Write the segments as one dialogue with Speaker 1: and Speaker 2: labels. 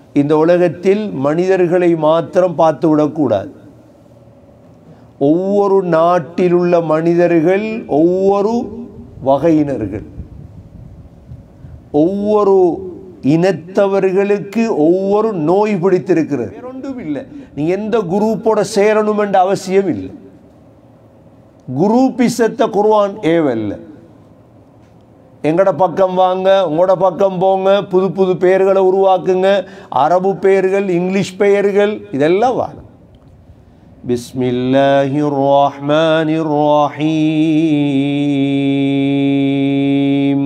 Speaker 1: இந்த உலகத்தில் மனிதர்களை மாத்திரம் பார்த்து விடக்கூடாது ஒவ்வொரு நாட்டிலுள்ள மனிதர்கள் ஒவ்வொரு வகையினர்கள் ஒவ்வொரு இனத்தவர்களுக்கு ஒவ்வொரு நோய் பிடித்திருக்கிறது வேற ஒன்றும் இல்லை நீ எந்த குரூப்போட சேரணும் என்ற அவசியம் இல்லை குரூப்பிசத்தை குருவான் ஏவல்ல எங்கட பக்கம் வாங்க உங்களோட பக்கம் போங்க புது புது பெயர்களை உருவாக்குங்க அரபு பெயர்கள் இங்கிலீஷ் பெயர்கள் இதெல்லாம் வாங்க பிஸ்மில்லாஹிர் ரஹ்மானிர் ரஹீம்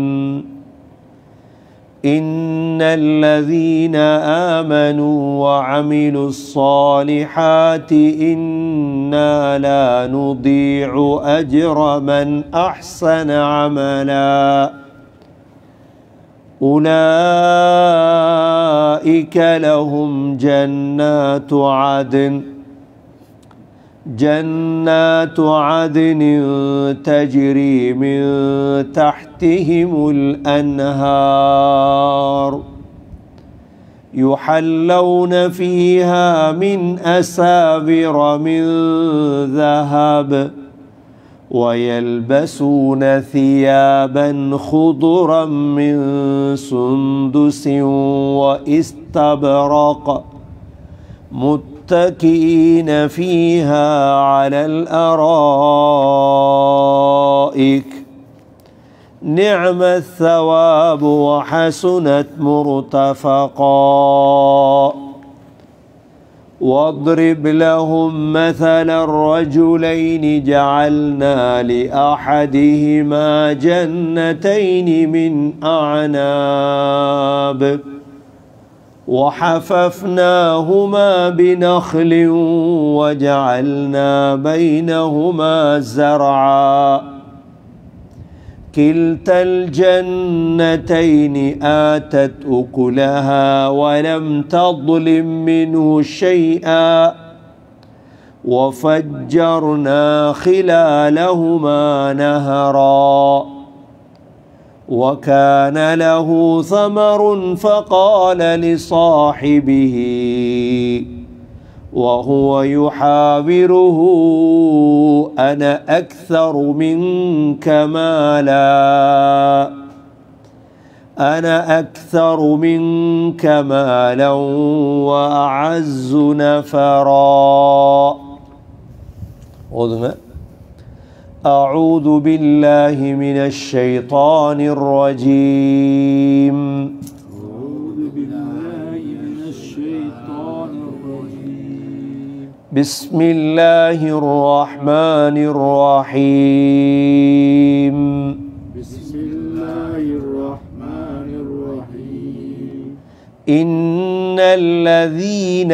Speaker 1: إن الذين آمنوا وعملوا الصالحات إنا لا نضيع أجر من أحسن عملا أولئك لهم جنات عدن جنات عدن تجري من تحتهم الانهار يحلون فيها من اساور من ذهب ويلبسون ثيابا خضرا من سندس واستبرق متكئين فيها على الارائك نعم الثواب وحسنت مرتفقا واضرب لهم مثل الرجلين جعلنا لاحدهما جنتين من اعناب وحففناهما بنخل وجعلنا بينهما زرعا كلتا الجنتين آتت أكلها ولم تظلم منه شيئا وفجرنا خلالهما نهرا وكان له ثمر فقال لصاحبه وهو يحاوره انا اكثر منك مالا انا اكثر منك مالا واعز نفرا ஓதுங்க أعوذ بالله من الشيطان الرجيم
Speaker 2: أعوذ بالله من الشيطان الرجيم
Speaker 1: بسم الله الرحمن الرحيم
Speaker 2: بسم الله الرحمن الرحيم
Speaker 1: إن الذين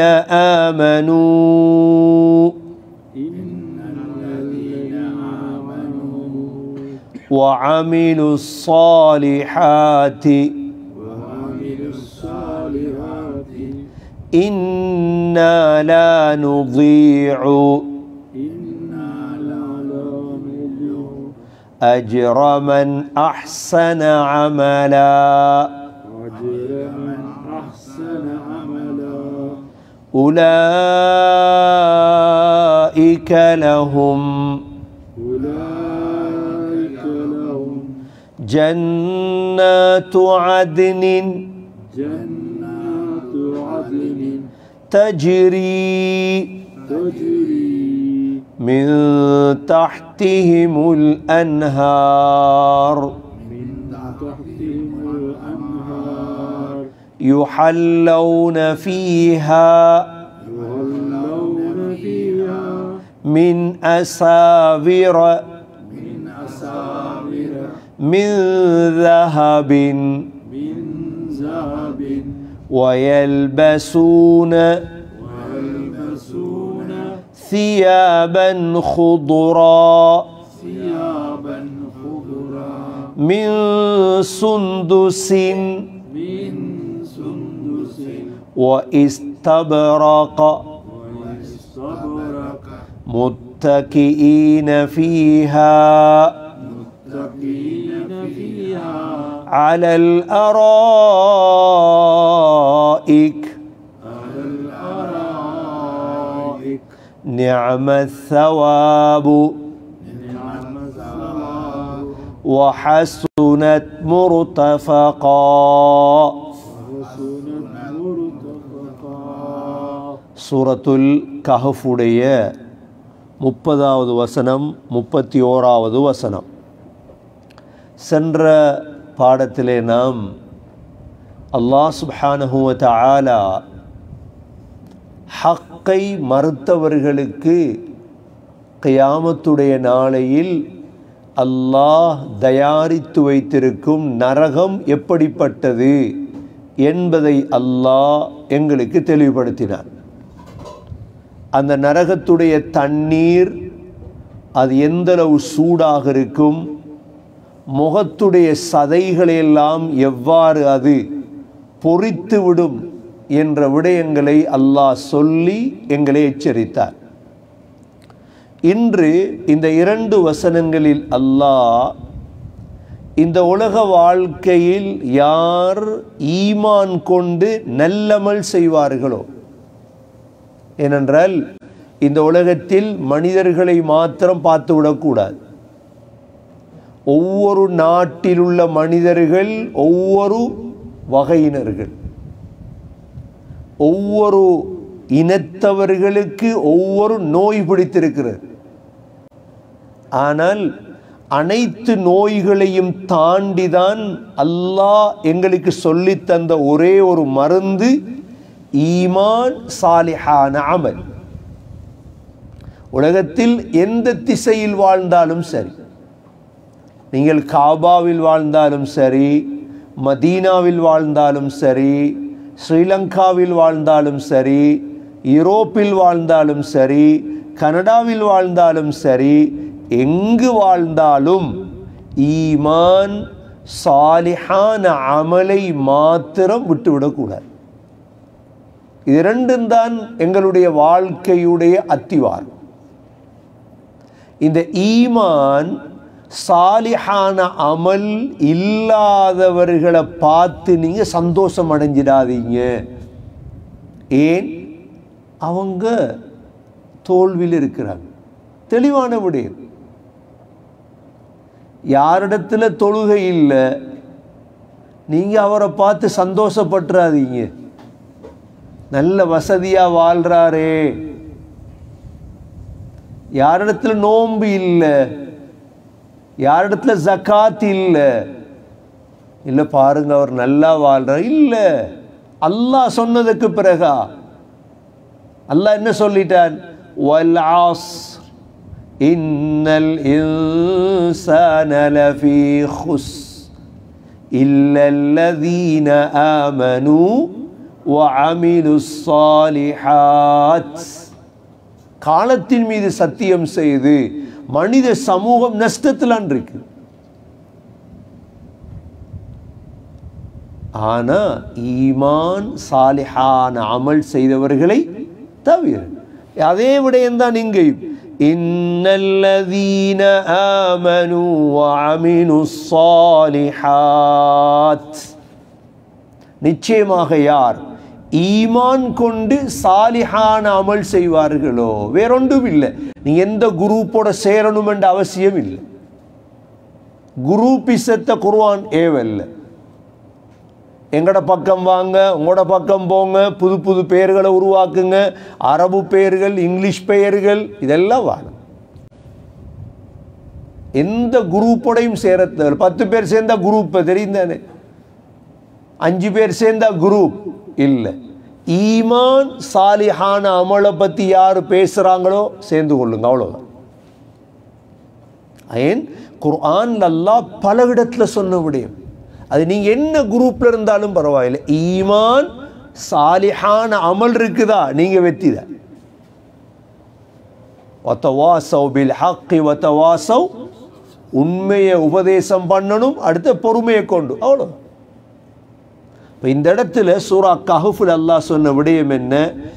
Speaker 1: آمنوا
Speaker 2: إن الذين آمنوا
Speaker 1: وعملوا الصالحات
Speaker 2: وعملوا الصالحات
Speaker 1: إنا لا نضيع
Speaker 2: إنا لا نضيع
Speaker 1: أجر من أحسن عملا
Speaker 2: أجر من أحسن عملا
Speaker 1: أولئك لهم
Speaker 2: أولئك لهم
Speaker 1: جنات عدن
Speaker 2: جنات عدن
Speaker 1: تجري
Speaker 2: تجري
Speaker 1: من تحتهم الأنهار
Speaker 2: من تحتهم الأنهار
Speaker 1: يحلون فيها
Speaker 2: يولون فيها
Speaker 1: من أساور
Speaker 2: من أساور
Speaker 1: من ذهب
Speaker 2: من ذهب
Speaker 1: ويلبسون
Speaker 2: ويلبسون
Speaker 1: ثيابا خضرا
Speaker 2: ثيابا خضرا
Speaker 1: من سندس
Speaker 2: من سندس
Speaker 1: واستبرق
Speaker 2: واستبرق
Speaker 1: متكئين فيها
Speaker 2: متقين فيها
Speaker 1: على الأرائك نعم الثواب
Speaker 2: نعم الثواب
Speaker 1: وحسنت مرتفقا
Speaker 2: وسنت مرتفقا
Speaker 1: சூரத்துல் கஹஃபுடைய முப்பதாவது வசனம் முப்பத்தி ஓராவது வசனம் சென்ற பாடத்திலே நாம் அல்லாஹ் சுப்ஹானஹு வ தஆலா ஹக்கை மறுத்தவர்களுக்கு கியாமத்துடைய நாளையில் அல்லாஹ் தயாரித்து வைத்திருக்கும் நரகம் எப்படிப்பட்டது என்பதை அல்லாஹ் எங்களுக்கு தெளிவுபடுத்தினார் அந்த நரகத்துடைய தண்ணீர் அது எந்தளவு சூடாக இருக்கும் முகத்துடைய சதைகளையெல்லாம் எவ்வாறு அது பொறித்து விடும் என்ற விடயங்களை அல்லாஹ் சொல்லி எங்களை எச்சரித்தார் இன்று இந்த இரண்டு வசனங்களில் அல்லாஹ் இந்த உலக வாழ்க்கையில் யார் ஈமான் கொண்டு நல்லமல் செய்வார்களோ ஏனென்றால் இந்த உலகத்தில் மனிதர்களை மாத்திரம் பார்த்து விடக்கூடாது ஒவ்வொரு நாட்டில் உள்ள மனிதர்கள் ஒவ்வொரு வகையினர்கள் ஒவ்வொரு இனத்தவர்களுக்கு ஒவ்வொரு நோய் பிடித்திருக்கிறது ஆனால் அனைத்து நோய்களையும் தாண்டிதான் அல்லாஹ் எங்களுக்கு சொல்லித் தந்த ஒரே ஒரு மருந்து ஈமான் சாலிஹான அமல் உலகத்தில் எந்த திசையில் வாழ்ந்தாலும் சரி நீங்கள் காபாவில் வாழ்ந்தாலும் சரி மதீனாவில் வாழ்ந்தாலும் சரி ஸ்ரீலங்காவில் வாழ்ந்தாலும் சரி யூரோப்பில் வாழ்ந்தாலும் சரி கனடாவில் வாழ்ந்தாலும் சரி எங்கு வாழ்ந்தாலும் ஈமான் சாலிஹான அமலை மாத்திரம் விட்டுவிடக்கூடாது இது இரண்டும் தான் எங்களுடைய வாழ்க்கையுடைய அத்திவாரம் இந்த ஈமான் சாலிஹான அமல் இல்லாதவர்களை பார்த்து நீங்க சந்தோஷம் அடைஞ்சிடாதீங்க ஏன் அவங்க தோல்வியில் இருக்கிறாங்க தெளிவான விடயம் யாரிடத்துல தொழுகை இல்லை நீங்க அவரை பார்த்து சந்தோஷப்பட்டுறாதீங்க நல்ல வசதியா வாழ்றாரே யாரிடத்துல நோன்பு இல்லை யாரிடத்துல ஜக்காத் இல்லை இல்லை பாருங்க அவர் நல்லா வாழ்றார் இல்லை அல்லாஹ் சொன்னதுக்கு பிறகா அல்லாஹ் என்ன சொல்லிட்டான் வல் ஆஸ்ர் இன்னல் இன்சான லஃபீ குஸ் إلا الذين آمنوا وعملوا الصالحات காலத்தின் மீது சத்தியம் செய்து மனித சமூகம் நஷ்டத்தில் இருக்கு ஆனா ஈமான் சாலிஹான அமல் செய்தவர்களை தவிர அதே விடயம்தான் இங்கேயும் இன்னல்லதீன ஆமனு வஅமினு ஸாலிஹாத் நிச்சயமாக யார் ஈமான் கொண்டு சாலிஹான அமல் செய்வார்களோ வேறொன்றும் இல்லை நீ எந்த குரூப்போட சேரணும் என்ற அவசியம் இல்லை குரூப்பிசத்தை குர்ஆன் ஏவல்ல எங்கட பக்கம் வாங்க உங்களோட பக்கம் போங்க புது புது பெயர்களை உருவாக்குங்க அரபு பெயர்கள் இங்கிலீஷ் பெயர்கள் இதெல்லாம் வாங்க எந்த குரூப்போடையும் சேர தேவை பத்து பேர் சேர்ந்தா குரூப் தெரியும் தானே அஞ்சு பேர் சேர்ந்தா குரூப் இல்லை ஈமான் சாலிஹான அமலை பற்றி யார் பேசுகிறாங்களோ சேர்ந்து கொள்ளுங்க அவ்வளோதான் ஏன் குர்ஆன் அல்லாஹ் பல இடத்துல சொன்ன விடயம் அது நீங்கள் என்ன குரூப்பில் இருந்தாலும் பரவாயில்லை ஈமான் சாலிஹான அமல் இருக்குதா நீங்கள் வெற்றி தான் ஒத்தவாசவ் பில் ஹக்கி ஒத்தவாசவ் உண்மையை உபதேசம் பண்ணணும் அடுத்த பொறுமையை கொண்டு அவ்வளோ இப்போ இந்த இடத்துல சூரா கஹஃபுல் அல்லாஹ் சொன்ன விடயம் என்ன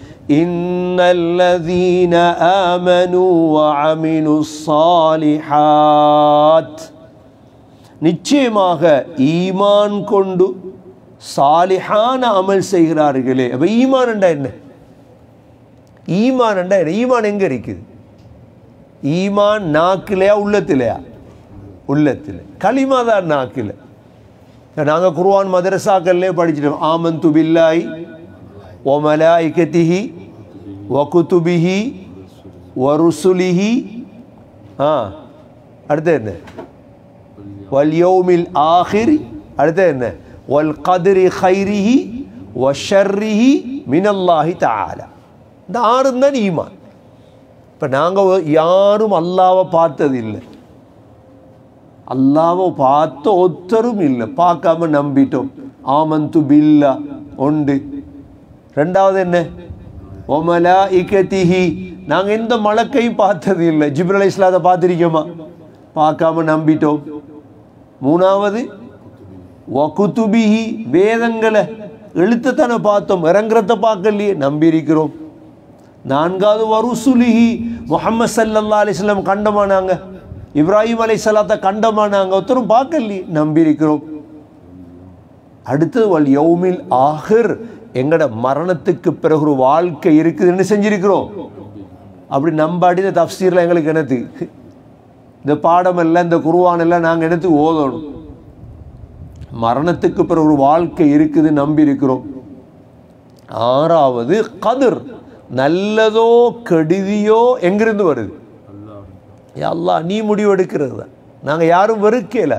Speaker 1: இன்னல்லதீன ஆமனு வஅமினு ஸாலிஹாத் நிச்சயமாக ஈமான் கொண்டு சாலிஹான அமல் செய்கிறார்களே அப்ப ஈமான் என்றா என்ன ஈமான்டா என்ன ஈமான் எங்கே இருக்குது ஈமான் நாக்கிலையா உள்ளத்திலையா உள்ளத்தில் களிமா தான் நாக்கில் நாங்கள் குர்ஆன் மதரசாக்கள்லே படிச்சிட்டோம் ஆமந்து பில்லாய் ஒ மலாய்கத்திஹி வகுத்துபிஹி வருசுலிஹி ஆ அடுத்து என்ன வல் யௌமில் ஆஹிர் அடுத்து என்ன வல் கதிரி ஹைரிஹி வஷர்ரிஹி மினல்லாஹி தஆலா இந்த ஆறும் தான் ஈமான் இப்போ நாங்கள் யாரும் அல்லாவை பார்த்தது இல்லை அல்லாவை பார்த்த ஒத்தரும் இல்லை பார்க்காம நம்பிட்டோம் ஆமந்து பில்லா உண்டு ரெண்டாவது என்ன ஒமலா இக்கத்திஹி நாங்கள் எந்த மலக்கையும் பார்த்தது இல்லை ஜிப்ரல் இஸ்லாத்தை பார்த்துருக்கோமா பார்க்காம நம்பிட்டோம் மூணாவது வகுத்துபிஹி வேதங்களை எழுத்தத்தானே பார்த்தோம் இறங்குறத பார்க்கலையே நம்பியிருக்கிறோம் நான்காவது வருசுலிஹி முஹம்மது சல்லல்லா அலிஸ்லாம் கண்டமானாங்க இப்ராஹிம் அலை சலாத்தை கண்டமானாங்க ஒருத்தரும் பார்க்கலையே நம்பியிருக்கிறோம் அடுத்தது வல் யௌமில் ஆஹிர் எங்கட மரணத்துக்கு பிறகு ஒரு வாழ்க்கை இருக்குதுன்னு செஞ்சிருக்கிறோம் அப்படி நம்பாடி இந்த தப்சீரில் எங்களுக்கு என்னது இந்த பாடமெல்லாம் இந்த குருவானெல்லாம் நாங்கள் எடுத்து ஓதணும் மரணத்துக்கு பிறகு ஒரு வாழ்க்கை இருக்குது நம்பி இருக்கிறோம் ஆறாவது கதிர் நல்லதோ கெடுதியோ எங்கிருந்து வருது யா அல்லாஹ் நீ முடிவு எடுக்கிறது தான் நாங்கள் யாரும் வெறுக்கல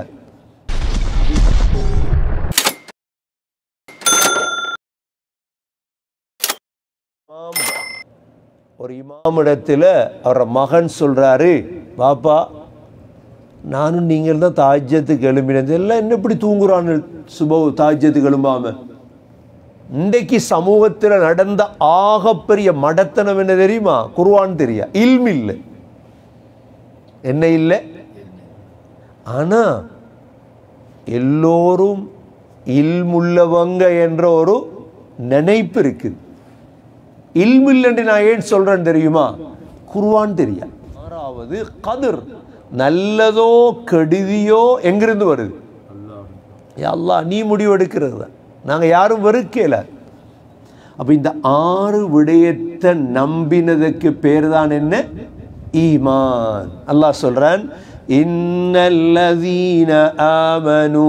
Speaker 1: இமாம், ஒரு இமாமிடத்தில் அவரோட மகன் சொல்றாரு பாப்பா நானும் நீங்கள் தான் தாஜ்யத்துக்கு எழும்பினது எல்லாம் என்ன இப்படி தூங்குறான்னு சுப தாஜ்யத்துக்கு எழும்பாம இன்றைக்கு சமூகத்தில் நடந்த ஆகப்பெரிய மடத்தனம் என்ன தெரியுமா குருவான்னு தெரியா இல்மு இல்லை என்ன இல்லை ஆனா எல்லோரும் இல்முள்ளவங்க என்ற ஒரு நினைப்பு இருக்குது இல்மு இல்லைன்னு நான் ஏன் சொல்றேன் தெரியுமா குருவான் தெரியா ஆறாவது கதிர் நல்லதோ கெடுதியோ எங்கிருந்து வருது யா அல்லாஹ் நீ முடிவு எடுக்கிறது தான் நாங்கள் யாரும் வெறுக்கல அப்போ இந்த ஆறு விடயத்தை நம்பினதுக்கு பேர் தான் என்ன ஈமான் அல்லாஹ் சொல்றான் இன்னல்லதீன ஆமனூ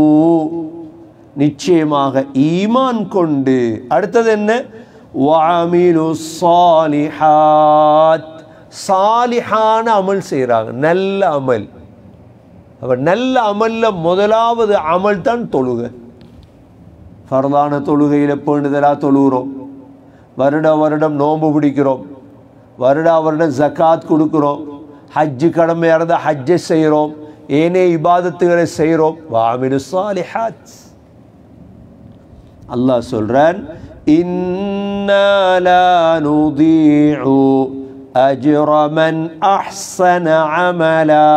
Speaker 1: நிச்சயமாக ஈமான் கொண்டு அடுத்தது என்ன வாமிலு சாலிஹாத் சாலிஹான அமல் செய்கிறாங்க நல்ல அமல் அப்ப நல்ல அமல்ல முதலாவது அமல் தான் தொழுகை ஃபர்தான தொழுகையில் பேணுதலாக தொழுகிறோம் வருட வருடம் நோன்பு பிடிக்கிறோம் வருடா வருடம் ஜக்காத் கொடுக்குறோம் ஹஜ்ஜு கடமையாக இருந்தால் ஹஜ்ஜை செய்கிறோம் ஏனே இபாதத்துகளை செய்கிறோம் வாமிலு சாலிஹாத் அல்லாஹ் சொல்றான் இன்னா லா நுதீஉ அஜ்ர மன் அஹ்ஸன அமலா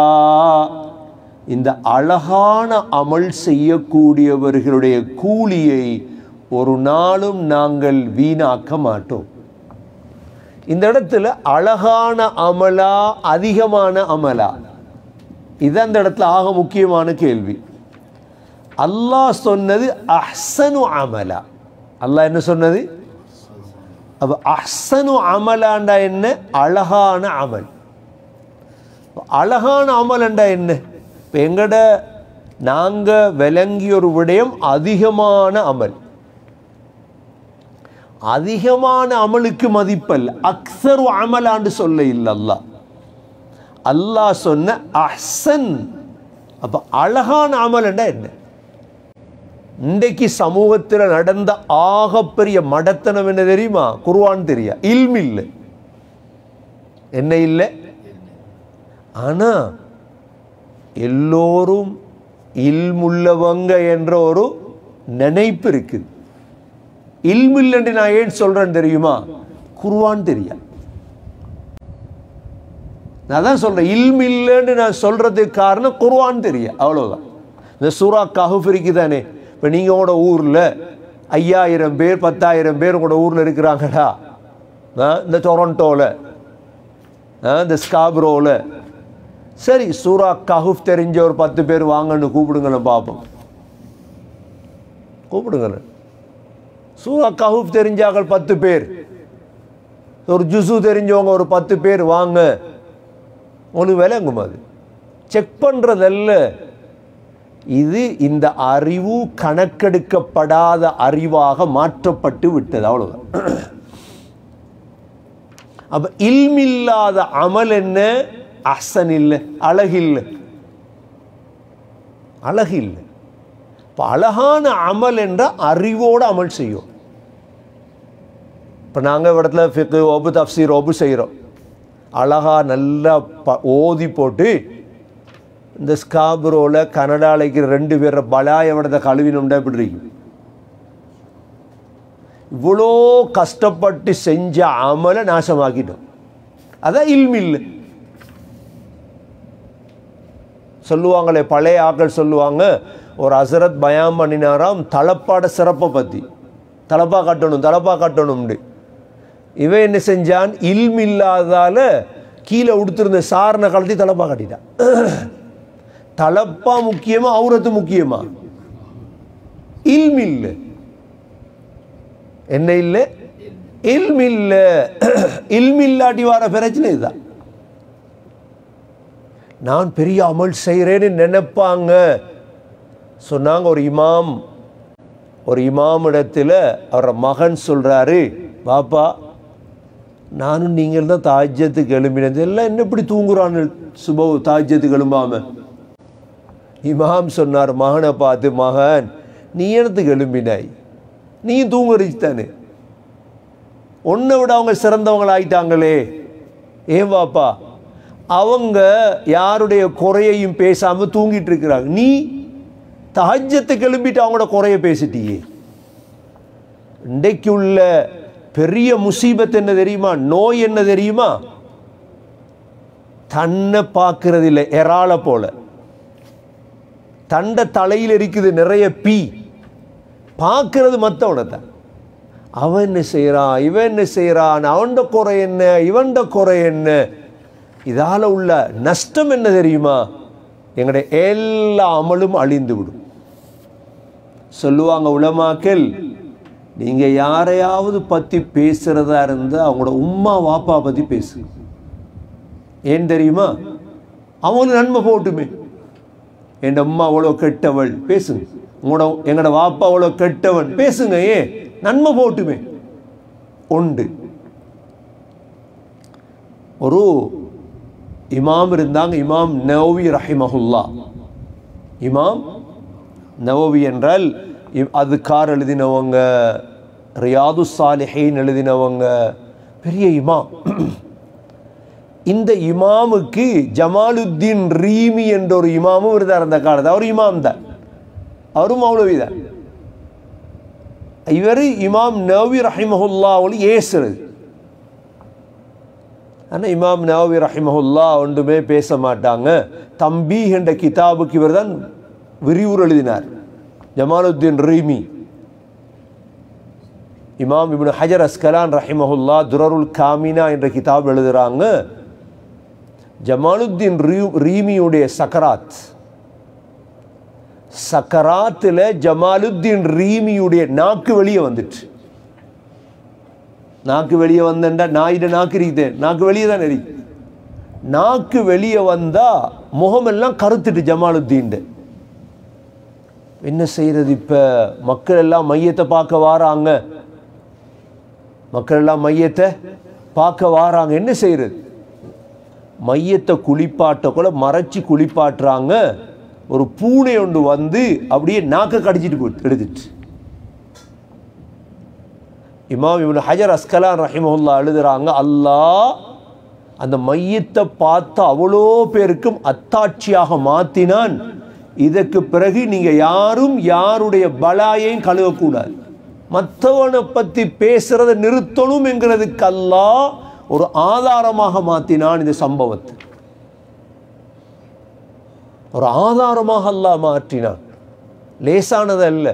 Speaker 1: இந்த அழகான அமல் செய்யக்கூடியவர்களுடைய கூலியை ஒரு நாளும் நாங்கள் வீணாக்க மாட்டோம் இந்த இடத்துல அழகான அமலா அதிகமான அமலா இது அந்த இடத்துல ஆக முக்கியமான கேள்வி அல்லாஹ் சொன்னது அஹ்சனு அமலா அல்லாஹ் என்ன சொன்னது அப்ப அஹ்சனு அமலாண்டா என்ன அழகான அமல் அழகான அமலண்டா என்ன இப்போ எங்கட நாங்கள் விளங்கிய ஒரு விடயம் அதிகமான அமல் அதிகமான அமலுக்கு மதிப்பல்ல அக்சரு அமலாண்டு சொல்ல இல்லை அல்லாஹ் அல்லாஹ் சொன்ன அஹ்சன் அப்போ அழகான அமல்ண்டா என்ன இன்றைக்கு சமூகத்தில் நடந்த ஆகப்பெரிய மடத்தனம் என்ன தெரியுமா குருவான் தெரியா இல்மு இல்லை என்ன இல்லை ஆனா எல்லோரும் இல்முள்ளவங்க என்ற ஒரு நினைப்பு இருக்குது இல்மு இல்லைன்னு நான் ஏன் சொல்றேன் தெரியுமா குருவான் தெரியா நான் தான் சொல்றேன் இல்மு இல்லைன்னு நான் சொல்றதுக்கு காரணம் குருவான் தெரியா அவ்வளவுதான் இந்த சூரா கஹுஃப் இருக்குதானே இப்போ நீங்கள் உங்களோட ஊரில் ஐயாயிரம் பேர் பத்தாயிரம் பேர் உங்களோட ஊரில் இருக்கிறாங்கடா ஆ, இந்த டொரண்டோவில் இந்த ஸ்காப்ரோவில் சரி சூரா கஹுஃப் தெரிஞ்ச ஒரு பத்து பேர் வாங்கன்னு கூப்பிடுங்களேன் பார்ப்போம் கூப்பிடுங்களேன் சூரா கஹுஃப் தெரிஞ்சாக்கள் பத்து பேர் ஒரு ஜுசு தெரிஞ்சவங்க ஒரு பத்து பேர் வாங்க உங்களுக்கு விளங்கும் அது செக் பண்ணுறதல்ல இது இந்த அறிவு கணக்கெடுக்கப்படாத அறிவாக மாற்றப்பட்டு விட்டது அவ்வளவுதான் அப்ப இல்மில்லாத அமல் என்ன அசன் இல்லை அழகில்லை அழகில்லை இப்போ அழகான அமல் என்ற அறிவோடு அமல் செய்யும் இப்போ நாங்கள் இடத்துல ஃபிக்கு ஒபு தப்சீர் ஒபு செய்கிறோம் அழகா நல்லா ப ஓதி போட்டு இந்த ஸ்காபுரோவில் கனடாலைக்கு ரெண்டு பேரை பலாய விடத்தை கழுவினோம்டா இப்படி இருக்கும் இவ்வளோ கஷ்டப்பட்டு செஞ்ச அமலை நாசமாக்கிட்டோம் அதான் இல்மில்லை சொல்லுவாங்களே பழைய ஆக்கள் சொல்லுவாங்க ஒரு அசரத் பயாம் பண்ணினாராம் தலப்பாட சிறப்பை பற்றி தலப்பா கட்டணும் தலப்பா கட்டணும்னு இவன் என்ன செஞ்சான் இல்மில்லாதால கீழே உடுத்திருந்த சாரணை கலத்தி தலப்பா கட்டிட்டான் தலப்பா முக்கியமா அவுரத்து முக்கியமா இல்மில்ல என்ன இல்லை இல்மில்ல இல்மில்லாட்டி வர பிரச்சனை இதுதான் நான் பெரிய அமல் செய்கிறேன்னு நினைப்பாங்க சொன்னாங்க ஒரு இமாம் ஒரு இமாம் இடத்துல அவரோட மகன் சொல்கிறாரு பாப்பா நானும் நீங்கள் தான் தாஜ்யத்துக்கு எழும்பினது எல்லாம் என்ன இப்படி தூங்குறான்னு சுப தாஜ்யத்துக்கு எழும்பாம இமாம் சொன்னார் மகனை பார்த்து மகன் நீ இடத்துக்கு எழும்பினாய் நீயும் தூங்குறீச்சு தானே உன்னை விட அவங்க சிறந்தவங்களாயிட்டாங்களே ஏன் பாப்பா அவங்க யாருடைய குறையையும் பேசாம தூங்கிட்டு இருக்கிறாங்க நீ தஹஜத்தை கிளம்பிட்டு அவங்களோட குறைய பேசிட்டியே இன்றைக்கு உள்ள பெரிய முசீபத் என்ன தெரியுமா நோய் என்ன தெரியுமா தன்னை பார்க்கறது இல்லை எறால போல தண்ட தலையில் இருக்குது நிறைய பீ பார்க்கறது மற்றவனை தான் அவன் என்ன செய்கிறான் இவன் என்ன செய்கிறான் அவன்ட குறை என்ன இவன்ட குறை என்ன இதால் உள்ள நஷ்டம் என்ன தெரியுமா எங்களுடைய எல்லா அமலும் அழிந்து விடும் சொல்லுவாங்க உலமாக்கல் நீங்கள் யாரையாவது பற்றி பேசுகிறதா இருந்தால் அவங்களோட உம்மா வாப்பா பற்றி பேசு ஏன் தெரியுமா அவங்களுக்கு நன்மை போட்டுமே என் அம்மா அவ்வளோ கெட்டவள் பேசுங்க உங்களோட எங்களோட வாப்பா அவ்வளோ கெட்டவன் பேசுங்க ஏன் நன்மை போட்டுமே உண்டு ஒரு இமாம் இருந்தாங்க இமாம் நவவி ரஹிமஹுல்லா இமாம் நவவி என்றால் இ- அதுக்கார் எழுதினவங்க ரியாது சாலிஹின் எழுதினவங்க பெரிய இமாம் இந்த இமாமுக்கு ஜமாலுத்தீன் ரீமி என்ற ஒரு இமாமும் இருந்தார் அந்த காலத்தில் அவர் இமாம் தான் அவரும் மௌலவி தான் இவர் இமாம் நவவி ரஹிமஹுல்லாவில் ஏசுறது ஆனால் இமாம் நவவி ரஹிமஹுல்லா ஒன்றுமே பேச மாட்டாங்க தம்பி என்ற கிதாபுக்கு இவர் தான் விரிவுரை எழுதினார் ஜமாலுத்தீன் ரீமி இமாம் இப்னு ஹஜர் அஸ்கலான் ரஹிமஹுல்லா துரருல் காமினா என்ற கிதாப் எழுதுறாங்க ஜமாலுத்தீன் ரீ- ரீமியுடைய சக்கராத் சக்கராத்தில் ஜமாலுத்தீன் ரீமியுடைய நாக்கு வெளியே வந்துட்டு நாக்கு வெளியே வந்தேன்டா நாயிட நாக்கு இருக்குது நாக்கு வெளியே தான் இருக்கு நாக்கு வெளியே வந்தா முகமெல்லாம் கருத்துட்டு ஜமாலுத்தீன் என்ன செய்யறது இப்ப மக்கள் எல்லாம் மையத்தை பார்க்க வாராங்க மக்கள் எல்லாம் மையத்தை பார்க்க வாராங்க என்ன செய்யறது மையத்தை குளிப்பாட்ட கூட மறைச்சு குளிப்பாட்டுறாங்க ஒரு பூனை ஒன்று வந்து அப்படியே நாக்க கடிச்சிட்டு போயிட்டு எடுத்துட்டு இமாம் இவனு ஹஜர் அஸ்கலான் ரஹிமஹுல்லா எழுதுறாங்க அல்லாஹ் அந்த மையத்தை பார்த்து அவ்வளோ பேருக்கும் அத்தாட்சியாக மாத்தினான் இதற்கு பிறகு நீங்க யாரும் யாருடைய பலாயையும் கழுவக்கூடாது மற்றவனை பத்தி பேசுறத நிறுத்தணும் என்கிறதுக்கு அல்லாஹ் ஒரு ஆதாரமாக மாத்தினான் இந்த சம்பவத்தை ஒரு ஆதாரமாக அல்லாஹ் மாற்றினான் லேசானது அல்ல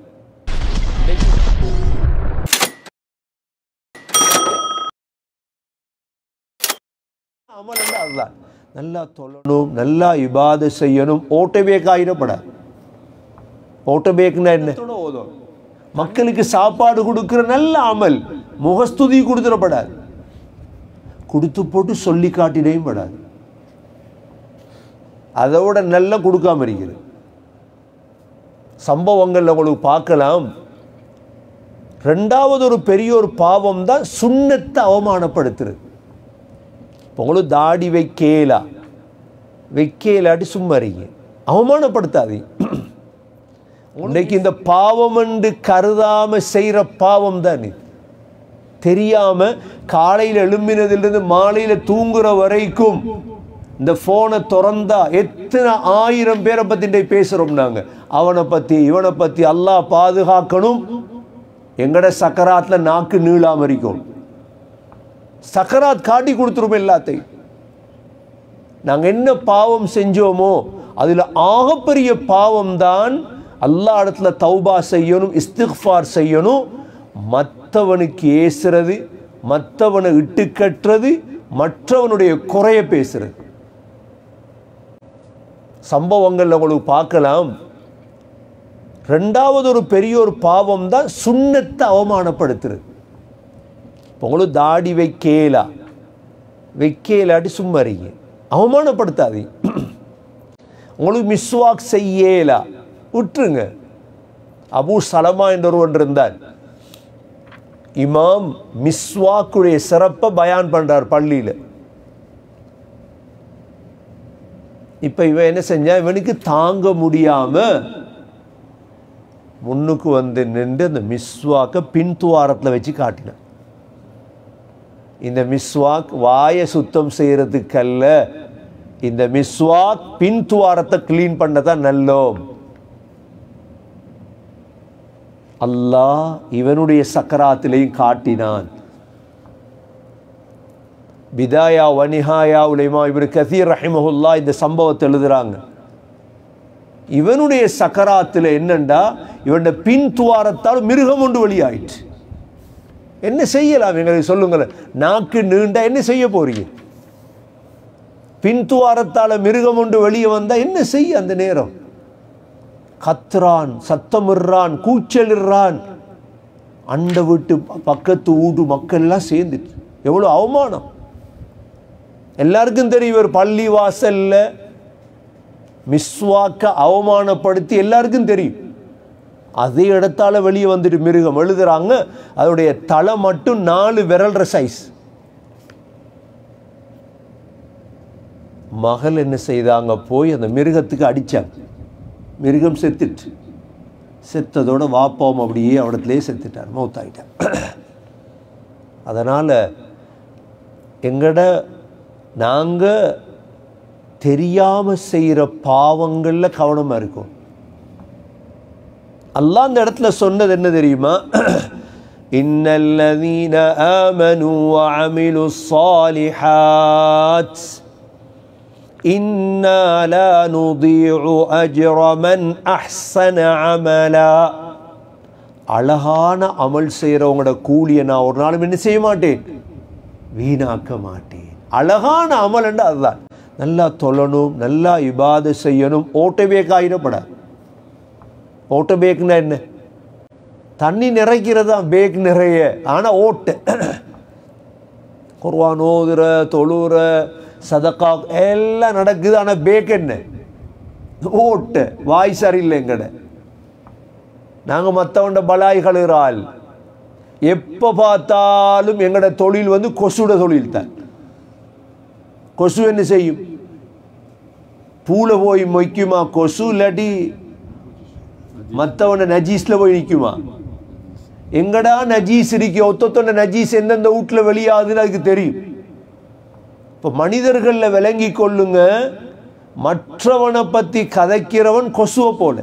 Speaker 1: அமல் அல்ல அதுதான் நல்லா தொழணும் நல்லா இபாத செய்யணும் ஓட்டபேக் ஆயிடப்படாது ஓட்டபேக்னா என்ன மக்களுக்கு சாப்பாடு கொடுக்கிற நல்ல அமல் முகஸ்துதி கொடுத்துடப்படாது கொடுத்து போட்டு சொல்லி காட்டினையும் படாது அதோட நல்லா கொடுக்காம இருக்கிறது சம்பவங்கள்ல உங்களுக்கு பார்க்கலாம் ரெண்டாவது ஒரு பெரிய ஒரு பாவம் தான் சுண்ணத்தை அவமானப்படுத்துறது இப்போ உங்களுக்கு தாடி வைக்கேலா வைக்கேலாட்டி சும்மா இருங்க அவமானப்படுத்தாதீங்க இன்னைக்கு இந்த பாவம் என்று கருதாம செய்யற பாவம் தான் இது தெரியாம காலையில் எழும்பினதிலிருந்து மாலையில தூங்குற வரைக்கும் இந்த போனை திறந்தா எத்தனை ஆயிரம் பேரை பத்தி இன்றைக்கு பேசுறோம் நாங்க அவனை பத்தி இவனை பத்தி அல்லாஹ் பாதுகாக்கணும் எங்கட சக்கராத்துல நாக்கு நீளாம இருக்கும் சக்கராத் காட்டி கொடுத்துரும் எல்லாத்தையும் நாங்க என்ன பாவம் செஞ்சோமோ அதுல ஆகப்பெரிய பாவம் தான் அல்லாஹ் இடத்துல தௌபா செய்யணும் இஸ்திக்ஃபார் செய்யணும் மற்றவனுக்கு ஏசுறது மற்றவனை இட்டு கட்டுறது மற்றவனுடைய குறைய பேசுறது சம்பவங்கள்ல உங்களுக்கு பார்க்கலாம் ரெண்டாவது ஒரு பெரிய ஒரு பாவம் தான் சுண்ணத்தை அவமானப்படுத்துறது இப்போ உங்களுக்கு தாடி வைக்கேலா வைக்கேலாட்டி சும்மா இருங்க அவமானப்படுத்தாதீங்க உங்களுக்கு மிஸ்வாக் செய்யலா விட்டுருங்க அபூ சலமா என்ற ஒருவன் இருந்தார் இமாம் மிஸ்வாக்குடைய சிறப்பை பயான் பண்றார் பள்ளியில் இப்ப இவன் என்ன செஞ்சான் இவனுக்கு தாங்க முடியாம முன்னுக்கு வந்து நின்று அந்த மிஸ்வாக்கை பின்துவாரத்தில் வச்சு காட்டினான் இந்த மிஸ்வாக் வாயை சுத்தம் செய்யறதுக்கல்ல இந்த மிஸ்வாக் பின்துவாரத்தை கிளீன் பண்ணதான் நல்லோம் அல்லாஹ் இவனுடைய சக்கராத்திலையும் காட்டினான் பிதாயா வனிஹாயா உலைமா இவர் கசீர் ரஹிமஹுல்லா இந்த சம்பவத்தை எழுதுறாங்க இவனுடைய சக்கராத்தில் என்னண்டா இவன் பின் துவாரத்தால் மிருகம் ஒன்று வெளியாயிற்று என்ன செய்யலாம் எங்களுக்கு சொல்லுங்களேன் நாக்கு நீண்டா என்ன செய்ய போறீங்க பின் துவாரத்தால மிருகம் ஒன்று வெளியே வந்தா என்ன செய்ய அந்த நேரம் கத்துறான் சத்தமிடுறான் கூச்சலிடுறான் அண்ட வீட்டு பக்கத்து வீட்டு மக்கள் எல்லாம் சேர்ந்துட்டு எவ்வளோ அவமானம் எல்லாருக்கும் தெரியும் இவர் பள்ளி வாசல்ல மிஸ்வாக்க அவமானப்படுத்தி எல்லாருக்கும் தெரியும் அதே இடத்தால வெளியே வந்துட்டு மிருகம் எழுதுறாங்க அதோடைய தலை மட்டும் நாலு விரல்ற சைஸ் மகள் என்ன செய்தாங்க போய் அந்த மிருகத்துக்கு அடிச்சாங்க மிருகம் செத்துட்டு செத்ததோட வாப்பாவும் அப்படியே அவடத்துலேயே செத்துட்டார் மௌத்தாயிட்டார் அதனால் எங்கட நாங்கள் தெரியாமல் செய்கிற பாவங்களில் கவனமாக இருக்கும் அல்லாஹ் அந்த இடத்துல சொன்னது என்ன தெரியுமா இன்னல்லதீன ஆமனு வஅமிலு ஸாலிஹாத் இன்னா லா நுதீஉ அஜ்ர மன் அஹ்ஸன அமலா அழகான அமல் செய்கிறவங்களோட கூலியை நான் ஒரு நாளும் என்ன செய்ய மாட்டேன் வீணாக்க மாட்டேன் அழகான அமல்ண்டா அதுதான் நல்லா தொழணும் நல்லா இபாத செய்யணும் ஓட்டபேக் ஆயிடப்படாது ஓட்டபேக்னா என்ன தண்ணி நிறைக்கிறது தான் பேக் நிறைய ஆனால் ஓட்டு குர்வான் ஓதுற தொழுற சதக்கா எல்லாம் நடக்குது ஆனால் பேக் என்ன ஓட்டு வாய் சரியில்லை எங்கட நாங்கள் மற்றவண்ட பலாய் கழுகிறாள் எப்போ பார்த்தாலும் எங்கட தொழில் வந்து கொசுட தொழில் தான் கொசு என்ன செய்யும் பூல போய் மொய்க்குமா கொசு இல்லாட்டி மற்றவன நஜீஸில் போய் நிற்குமா எங்கடா நஜீஸ் இருக்கு ஒத்தொத்தொன்ன நஜீஸ் எந்தெந்த வீட்டில் வெளியாகுதுன்னு அதுக்கு தெரியும் இப்போ மனிதர்களில் விளங்கி கொள்ளுங்க மற்றவனை பற்றி கதைக்கிறவன் கொசுவை போல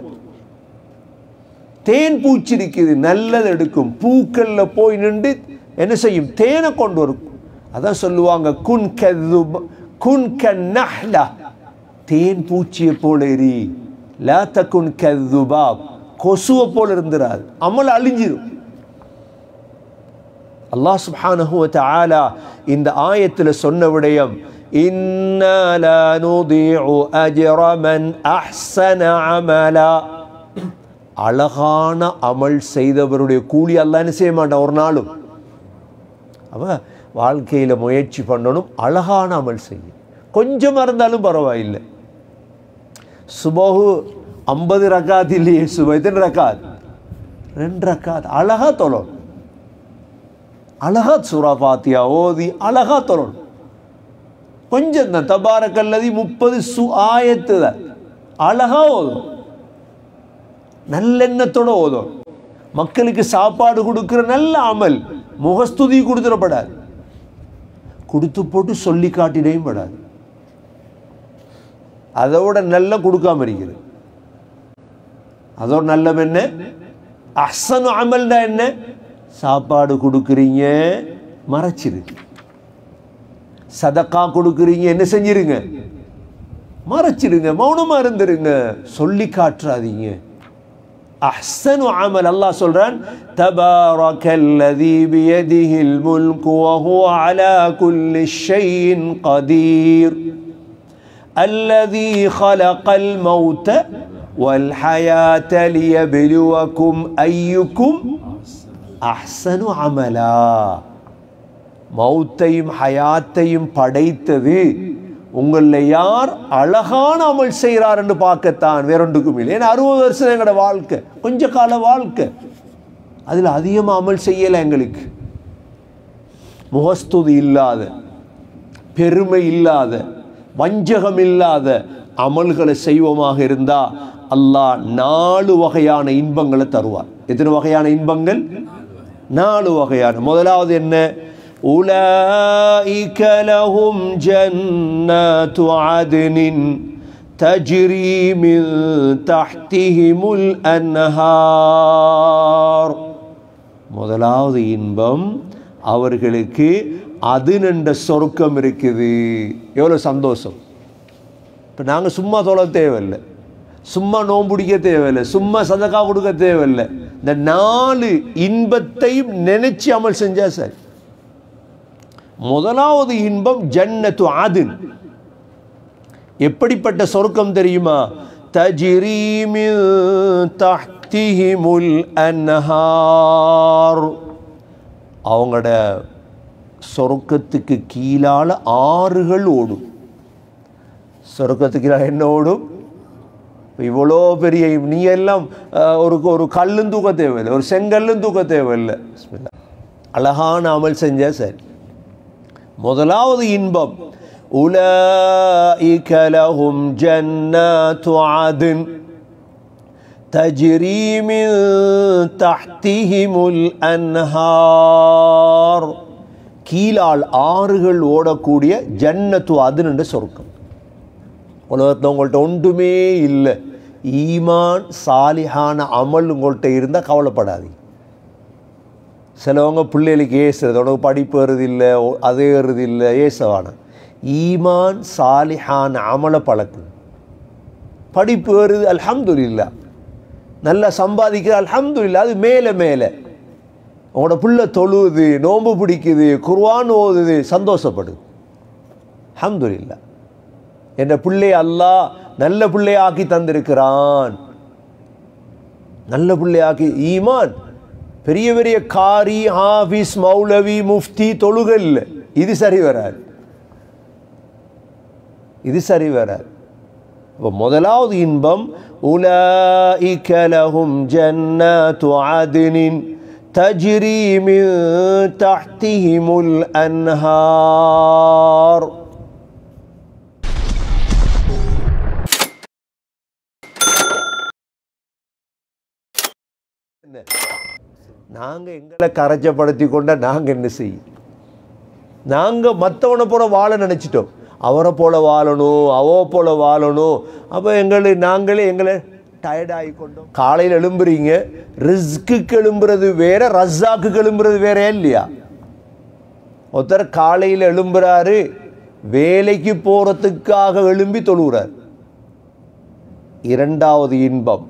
Speaker 1: தேன் பூச்சி இருக்குது நல்லது எடுக்கும் பூக்கள்ல போய் நின்று என்ன செய்யும் தேனை கொண்டு வரும் அதான் சொல்லுவாங்க குன் கதுப் குன் கன்னஹ்லா தேன் பூச்சியை போல எரி லா தகுன் கதுபாப் கொசுவை போல இருந்துராது அமல் அழிஞ்சிடும் அல்லாஹ் சுப்ஹானஹு வ தஆலா இந்த ஆயத்தில் சொன்ன விடயம் இன்னா லா நுதீஉ அஜ்ர மன் அஹ்ஸன அமலா அழகான அமல் செய்தவருடைய கூலி அல்லாஹ் என்ன செய்ய மாட்டான் ஒரு நாளும் அவ வாழ்க்கையில் முயற்சி பண்ணணும் அழகான அமல் செய்ய கொஞ்சமாக இருந்தாலும் பரவாயில்லை சுபஹு ஐம்பது ரக்காத் இல்லையே சுப எத்தனை ரக்காத் ரெண்டு ரக்காத் அழகா தொழணும் அழகா சூரா பாத்தியா ஓதி அழகா தொழணும் கொஞ்சம் தான் தபாரக்கல்லதி முப்பது சு ஆயத்து தான் அழகா ஓதும் நல்லெண்ணத்தோட ஓதும் மக்களுக்கு சாப்பாடு கொடுக்குற நல்ல அமல் முகஸ்துதி கொடுத்துடப்படாது கொடுத்து போட்டு சொல்லி காட்டிடையும் படாது அதோட நல்ல கொடுக்காம இருக்குது அதோட நல்லம் என்ன அஹ்சனு அமல்னா என்ன சாப்பாடு கொடுக்குறீங்க மறைச்சிரு சதக்கா கொடுக்குறீங்க என்ன செஞ்சிருங்க மறைச்சிருங்க மௌனமா இருந்துருங்க சொல்லி காட்டுறாதீங்க அஹ்சனு அமல் அல்லாஹ் சொல்றான் தபாரக்கல்லதி பியதிஹில் முல்கு வஹுவ அலா குல்லி ஷைஇன் கதீர் الذي خلق الموت والحياة ليبلوكم أيكم أحسن عملا மௌத்தையும் ஹயாத்தையும் படைத்தது உங்களில் யார் அழகான அமல் செய்கிறார் என்று பார்க்கத்தான் வேறொன்றுக்கும் இல்லை ஏன்னா அறுபது வருஷம் எங்களோட வாழ்க்கை கொஞ்ச கால வாழ்க்கை அதில் அதிகமாக அமல் செய்யலை எங்களுக்கு முகஸ்துதி இல்லாத பெருமை இல்லாத வஞ்சகம் இல்லாத அமல்களை செய்வோமாக இருந்தால் அல்லாஹ் நாலு வகையான இன்பங்களை தருவார் எத்தனை வகையான இன்பங்கள் நாலு வகையான முதலாவது என்ன أولئك لهم جنات عدن تجري من تحتهم الأنهار முதலாவது இன்பம் அவர்களுக்கு அது என்ற சொர்க்கம் இருக்குது எவ்வளோ சந்தோஷம் இப்போ நாங்கள் சும்மா தொழ தேவையில்லை சும்மா நோம்புடிக்க தேவையில்லை சும்மா சதக்கா கொடுக்க தேவையில்லை இந்த நாலு இன்பத்தையும் நினைச்சு அமல் செஞ்சா சரி முதலாவது இன்பம் ஜன்னத்து ஆதின் எப்படிப்பட்ட சொர்க்கம் தெரியுமா தஜிரீமில் தஹ்திஹிமுல் அன்ஹார் அவங்களோட சொர்க்கத்துக்கு கீழால ஆறுகள் ஓடும் சொர்க்கத்துக்கு கீழே என்ன ஓடும் இவ்வளோ பெரிய நீ எல்லாம் அஹ், ஒரு ஒரு கல்லும் தூக்க தேவையில்லை ஒரு செங்கல்லும் தூக்க தேவையில்லை பிஸ்மில்லா. அழகான அமல் செஞ்சா சரி முதலாவது இன்பம் உலஇக லஹும் ஜன்னாத்து ஆதின் تجري من تحتهم الأنهار கீழால் ஆறுகள் ஓடக்கூடிய ஜன்னத்து அதுன் என்ற சொர்க்கம் உலகத்தில் உங்கள்கிட்ட ஒன்றுமே இல்லை ஈமான் சாலிஹான அமல் உங்கள்கிட்ட இருந்தால் கவலைப்படாதீங்க சிலவங்க பிள்ளைகளுக்கு ஏசுறது உனக்கு படிப்பு வருது இல்லை அது ஏறுது இல்லை ஏசவான ஈமான் சாலிஹான அமலை பழக்கு படிப்பு வருது அல்ஹம்துலில்லா நல்லா சம்பாதிக்கிற அல்ஹம்துலில்லா அது மேலே மேலே உங்களோட பிள்ளை தொழுவுது நோன்பு பிடிக்குது குர்ஆன் ஓதுது சந்தோஷப்படுது அல்ஹம்துலில்லா என்ற பிள்ளை அல்லாஹ் நல்ல பிள்ளையாக்கி தந்திருக்கிறான் நல்ல பிள்ளையாக்கி ஈமான் பெரிய பெரிய காரி ஹாஃபிஸ் மௌலவி முஃப்தி தொழுகல் இது சரி வராது இது சரி வராது அப்போ முதலாவது இன்பம் உலாஇக லஹும் ஜன்னத்து ஆதினின் தஜ்ரி மின் தஹ்திஹிமுல் அன்ஹார் நாங்கள் எங்களை கரைச்சப்படுத்தி கொண்டா நாங்கள் என்ன செய்யும் நாங்கள் மற்றவனை போல வாழ நினச்சிட்டோம் அவரை போல வாழணும் அவோ போல வாழணும் அப்போ எங்களை நாங்களே எங்களை டயர்டாகி கொண்டோம் காலையில் எழும்புறீங்க ரிஸ்க்கு எழும்புறது வேற ரஸ்ஸாக்கு எழும்புறது வேற இல்லையா ஒருத்தர் காலையில் எழும்புறாரு வேலைக்கு போகிறதுக்காக எழும்பி தொழுகிறார் இரண்டாவது இன்பம்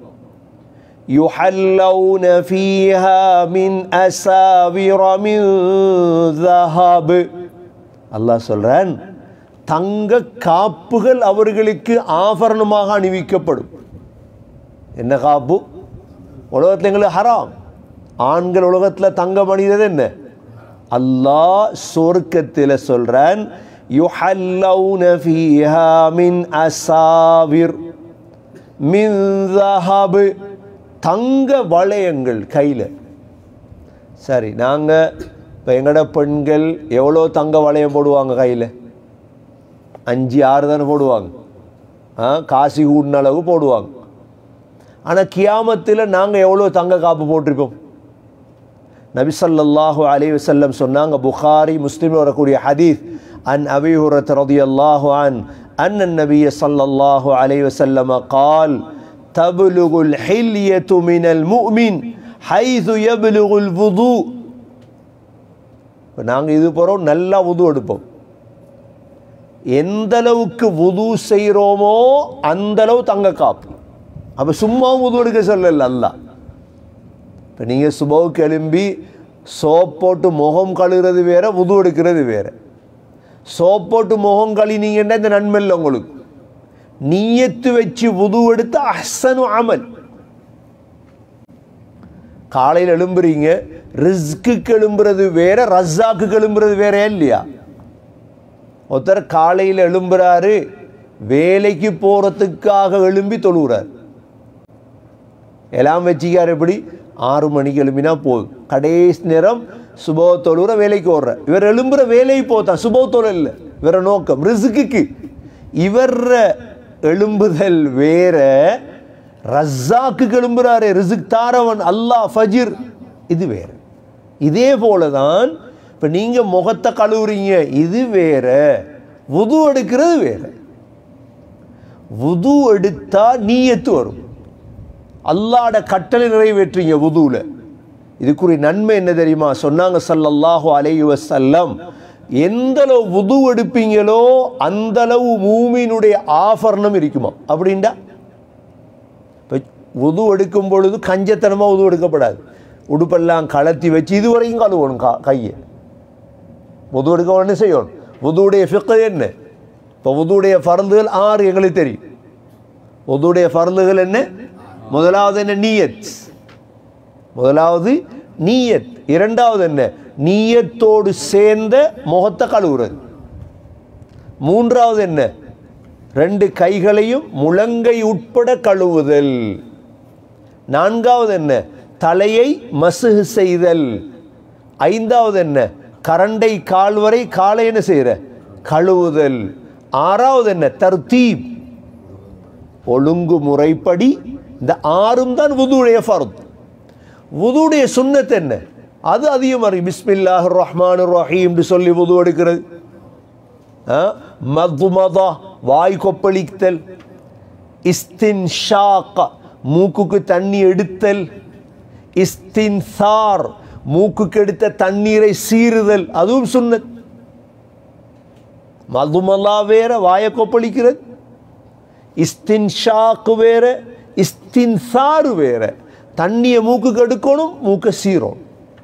Speaker 1: يحلون فيها من أساور من ذهب அல்லாஹ் சொல்றான் தங்க காப்புகள் அவர்களுக்கு ஆபரணமாக அணிவிக்கப்படும் என்ன காப்பு உலகத்தில் எங்களுக்கு ஹராம் ஆண்கள் உலகத்தில் தங்கம் அணிகிறது என்ன அல்லாஹ் சொர்க்கத்தில் சொல்றான் யுஹல்லௌன ஃபீஹா மின் அசாவிர் மின் ذهب தங்க வளையங்கள் கையில் சரி நாங்கள் இப்போ எங்களோட பெண்கள் எவ்வளோ தங்க வளையம் போடுவாங்க கையில் அஞ்சு ஆறு தானே போடுவாங்க ஆ காசி கூடின அளவு போடுவாங்க ஆனால் கியாமத்தில் நாங்கள் எவ்வளோ தங்க காப்பு போட்டிருப்போம் நபி ஸல்லல்லாஹு அலைஹி வஸல்லம் சொன்னாங்க புகாரி முஸ்லிம் வரக்கூடிய ஹதீஸ் அன் அபி ஹுரத் ரலியல்லாஹு அன் أن النبي صلى الله عليه وسلم قال تبلغ الحلية من المؤمن حيث يبلغ الوضوء நாங்கள் இது போகிறோம் நல்லா உது எடுப்போம் எந்த அளவுக்கு வுது செய்கிறோமோ அந்த அளவு தங்க காப்பு அப்போ சும்மா உது எடுக்க சொல்லல அல்லாஹ் இப்போ நீங்கள் சுபவுக்கு எழும்பி சோப் போட்டு முகம் கழுகிறது வேற உது எடுக்கிறது வேற சோப் போட்டு முகம் கழினீங்கன்னா இந்த நன்மை இல்லை உங்களுக்கு நீயத்து வச்சு உது எடுத்து அஹ்சனு அமல் காலையில் எழும்புறீங்க ரிஸ்க்கு எழும்புறது வேற ரஸ்ஸாக்கு எழும்புறது வேற இல்லையா ஒருத்தர் காலையில் எழும்புறாரு வேலைக்கு போகிறதுக்காக எழும்பி தொழுகிறார் எல்லாம் வச்சிக்கார் எப்படி ஆறு மணிக்கு எழும்பினா போதும் கடைசி நேரம் சுபோ தொழுகிற வேலைக்கு ஓடுற இவர் எழும்புற வேலைக்கு போத்தான் சுபோ தொழில் இல்லை இவர நோக்கம் ரிசுக்கு இவர் எழும்புதல் வேற ரஸ்ஸாக்கு எழும்புறாரு ரிசுக் தாரவன் அல்லாஹ் ஃபஜிர் இது வேற இதே போல தான் இப்போ நீங்கள் முகத்தை கழுவுறீங்க இது வேற வுது எடுக்கிறது வேற வுது எடுத்தா நீயத்து வரும் அல்லாட கட்டளை நிறைவேற்றுங்க வுதுவில் இதுக்குரிய நன்மை என்ன தெரியுமா சொன்னாங்க ஸல்லல்லாஹு அலைஹி வஸல்லம் எந்த அளவு வுது எடுப்பீங்களோ அந்த அளவு மூமினுடைய ஆபரணம் இருக்குமா அப்படின்டா இப்போ உது எடுக்கும் பொழுது கஞ்சத்தனமாக உது எடுக்கப்படாது உடுப்பெல்லாம் கலத்தி வச்சு இது வரைக்கும் கழுவணும் கா கையை உது எடுக்க என்ன செய்யணும் உதுவுடைய ஃபிக்கு என்ன இப்போ உதுவுடைய ஃபர்ந்துகள் ஆறு எங்களுக்கு தெரியும் உதுவுடைய ஃபர்ந்துகள் என்ன முதலாவது என்ன நீயத் முதலாவது நீயத் இரண்டாவது என்ன நீயத்தோடு சேர்ந்த முகத்தை கழுவுறது மூன்றாவது என்ன ரெண்டு கைகளையும் முழங்கை உட்பட கழுவுதல் நான்காவது என்ன தலையை மசுகு செய்தல் ஐந்தாவது என்ன கரண்டை கால் வரை காலை என்ன செய்கிற கழுவுதல் ஆறாவது என்ன தர்தீப் ஒழுங்கு முறைப்படி இந்த ஆறும் தான் வுதுடைய ஃபர்த் வுதுடைய சுன்னத் என்ன அது அதிகமாக இருக்கு பிஸ்மில்லாஹ் ரஹ்மான் ரஹீம்னு சொல்லி வுது எடுக்கிறது மதுமதா வாய் கொப்பளித்தல் இஸ்தின் மூக்குக்கு தண்ணி எடுத்தல் இஸ்தின் சார் மூக்குக்கு எடுத்த தண்ணீரை சீறுதல் அதுவும் சுன்னத் மதுமலா வேற வாயை கொப்பளிக்கிறது இஸ்தின் ஷாக்கு வேற இஸ்தின் சாறு வேற தண்ணியை மூக்குக்கு எடுக்கணும் மூக்கை சீரும்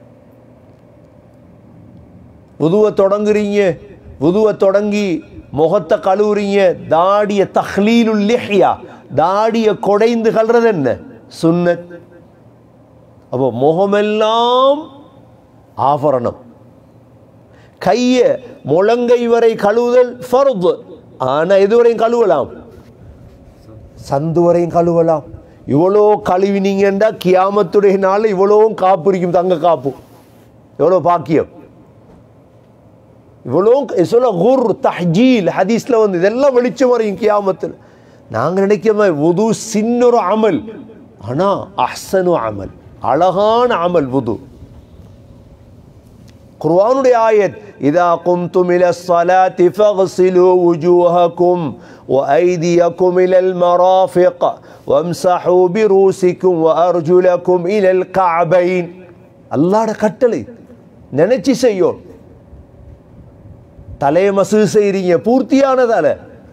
Speaker 1: உதுவை தொடங்குறீங்க உதுவை தொடங்கி முகத்தை கழுவுறீங்க தாடிய தஹ்லீலுல் லிஹ்யா தாடிய கொடைந்து கல்றது என்ன சுன்னத் அப்போ முகமெல்லாம் ஆபரணம் கைய முழங்கை வரை கழுவுதல் ஃபர்து ஆனா எதுவரையும் கழுவலாம் சந்து வரையும் கழுவலாம் இவ்வளோ கழுவினீங்கன்னா கியாமத்துடைய நாள் இவ்வளோவும் காப்பு இருக்கும் தங்க காப்பு எவ்வளோ பாக்கியம் இவ்வளோ சொல்ல குர் தஹ்ஜீல் ஹதீஸில் வந்து இதெல்லாம் வெளிச்சம் வரையும் கியாமத்தில் நாங்கள் நினைக்கிறோமே உது சின்னொரு அமல் ஆனால் அஹ்சனு அமல் அழகான அமல் உது குர்ஆனுடைய ஆயத் இதா கும்தும் இல ஸலாத்தி ஃபக்ஸிலு வுஜூஹக்கும் وأيديكم إلى المرافق وامسحوا برؤوسكم وأرجلكم إلى الكعبين அல்லாஹ்ட கட்டளை நினைச்சு செய்யும் தலையை மசூ செய்றீங்க பூர்த்தியான தலை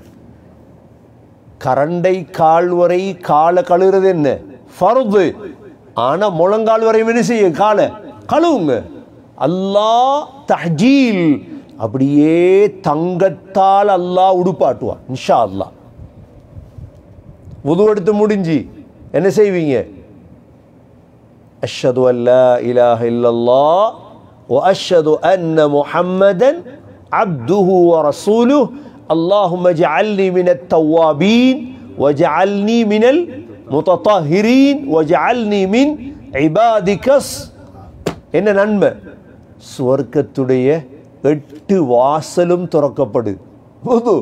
Speaker 1: கரண்டை கால் வரை காலை கழுவுறது என்ன ஃபர்து ஆனா முழங்கால் வரை என்ன செய்ய காலை கழுவுங்க அல்லாஹ் தஹ்ஜீல் அப்படியே தங்கத்தால் அல்லாஹ் உடுப்பாட்டுவான் இன்ஷா அல்லாஹ் உது எடுத்து முடிஞ்சு என்ன செய்வீங்க அஷ்ஹது அல்லா இலாஹ இல்லல்லாஹ் وأشهد أن محمدا عبده ورسوله اللهم اجعلني من التوابين واجعلني من المتطهرين واجعلني من عبادك الص- என்ன நன்மை சுவர்க்கத்துடைய எட்டு வாசலும் திறக்கப்படுது வுது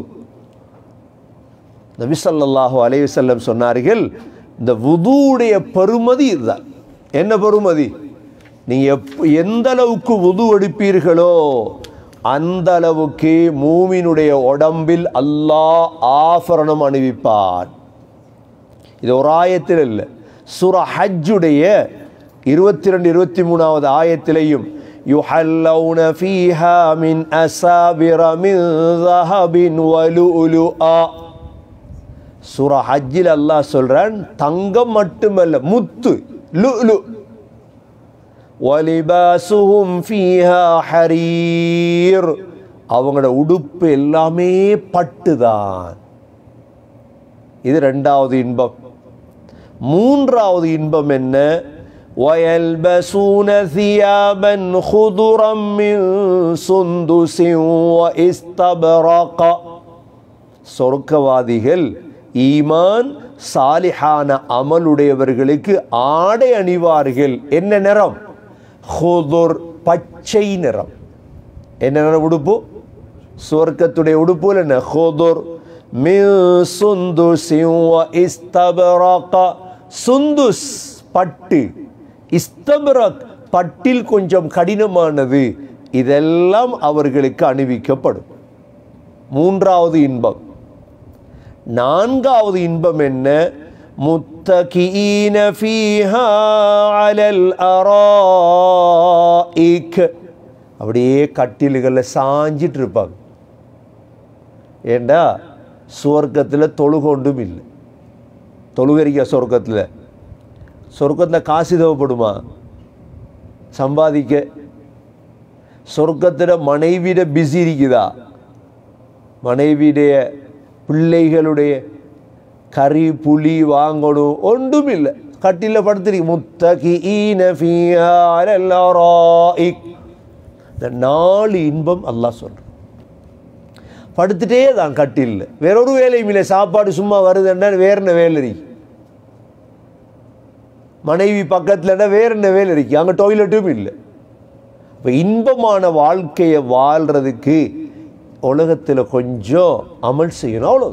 Speaker 1: நபி ஸல்லல்லாஹு அலைஹி வஸல்லம் சொன்னார்கள் இந்த வுதுவுடைய பெருமதி இதுதான் என்ன பெருமதி நீங்க எப்ப எந்த அளவுக்கு வுது எடுப்பீர்களோ அந்த அளவுக்கு மூமினுடைய உடம்பில் அல்லாஹ் ஆபரணம் அணிவிப்பான் இது ஒரு ஆயத்தில் இல்லை சூரா ஹஜ்ஜுடைய இருபத்தி ரெண்டு இருபத்தி மூணாவது ஆயத்திலையும் يحلون فيها من أسابر من ذهب ولؤلؤا சூரா ஹஜ்ஜில் அல்லாஹ் சொல்றான் தங்கம் மட்டுமல்ல முத்து லுலு வலிபாசுஹும் ஃபீஹா ஹரீர் அவங்களோட உடுப்பு எல்லாமே பட்டுதான் இது ரெண்டாவது இன்பம் மூன்றாவது இன்பம் என்ன ويلبسون ثيابا خضرا من سندس واستبرق சொர்க்கவாதிகள் ஈமான் சாலிஹான அமலுடையவர்களுக்கு ஆடை அணிவார்கள் என்ன நிறம் ஹுதுர் பச்சை நிறம் என்ன நிறம் உடுப்பு சுவர்க்கத்துடைய உடுப்பு என்ன ஹுதுர் மின் சுந்துசின் வ இஸ்தபரக சுந்துஸ் பட்டு இஸ்தபரக் பட்டில் கொஞ்சம் கடினமானது இதெல்லாம் அவர்களுக்கு அணிவிக்கப்படும் மூன்றாவது இன்பம் நான்காவது இன்பம் என்ன முத்தகீன ஃபீஹா அலல் அராஇக் அப்படியே கட்டில்களில் சாஞ்சிட்டு இருப்பாங்க ஏண்டா சுவர்க்கத்தில் தொழுகொண்டும் இல்லை தொழுகரிக்க சொர்க்கத்தில் சொர்க்கத்தில் காசு தேவைப்படுமா சம்பாதிக்க சொர்க்கத்தில் மனைவியிட பிஸி இருக்குதா மனைவியுடைய பிள்ளைகளுடைய கறி புளி வாங்கணும் ஒன்றும் இல்லை கட்டில படுத்திருக்கு முத்தகி இந்த நாலு இன்பம் அல்லாஹ் சொல்ற படுத்துட்டே தான் கட்டில் வேற ஒரு வேலையும் இல்லை சாப்பாடு சும்மா வருதுன்னா வேற என்ன வேலை இருக்கு மனைவி பக்கத்துலன்னா வேற என்ன வேலை இருக்கு அங்கே டாய்லெட்டும் இல்லை இப்போ இன்பமான வாழ்க்கையை வாழ்றதுக்கு உலகத்தில் கொஞ்சம் அமல் செய்யணும் அவ்வளோ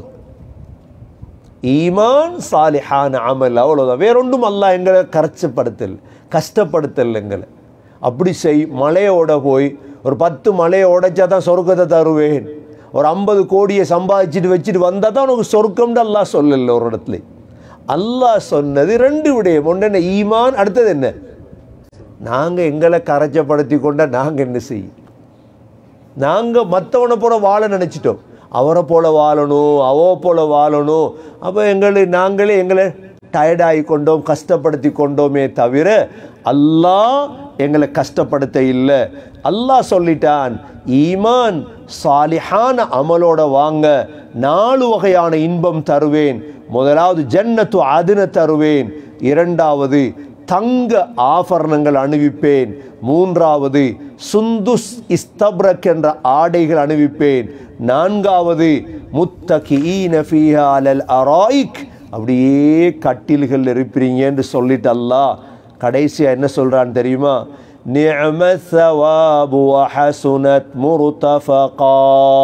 Speaker 1: ஈமான் சாலிஹான அமல் அவ்வளோதான் வேற ஒன்றும் அல்லாஹ் எங்களை கரைச்சப்படுத்தல் கஷ்டப்படுத்தல் எங்களை அப்படி செய் மலையோட போய் ஒரு பத்து மலையை உடைச்சா தான் சொர்க்கத்தை தருவேன் ஒரு ஐம்பது கோடியை சம்பாதிச்சுட்டு வச்சுட்டு வந்தால் தான் உனக்கு சொர்க்கம்னு அல்லாஹ் சொல்லல ஒரு இடத்துல அல்லாஹ் சொன்னது ரெண்டு விடயம் ஒன்று என்ன ஈமான் அடுத்தது என்ன நாங்கள் எங்களை கரைச்சப்படுத்தி கொண்டா நாங்கள் என்ன செய்யும் நாங்கள் மற்றவனை போல வாழ நினச்சிட்டோம் அவரை போல வாழணும் அவோ போல வாழணும் அப்போ எங்களை நாங்களே எங்களை டயர்டாகி கொண்டோம் கஷ்டப்படுத்தி கொண்டோமே தவிர அல்லாஹ் எங்களை கஷ்டப்படுத்த இல்லை அல்லாஹ் சொல்லிட்டான் ஈமான் சாலிஹான அமலோட வாங்க நாலு வகையான இன்பம் தருவேன் முதலாவது ஜன்னத்து அதுன தருவேன் இரண்டாவது தங்க ஆபரணங்கள் அணிவிப்பேன் மூன்றாவது சுந்துஸ் இஸ்தப்ரக் என்ற ஆடைகள் அணிவிப்பேன் நான்காவது முத்தகீன ஃபீஹா அலல் அராயிக் அப்படியே கட்டில்கள் இருப்பீங்க என்று சொல்லிட்டு அல்லாஹ் கடைசியா என்ன சொல்றான் தெரியுமா நிஅம ثواب وحسنت مرتفقا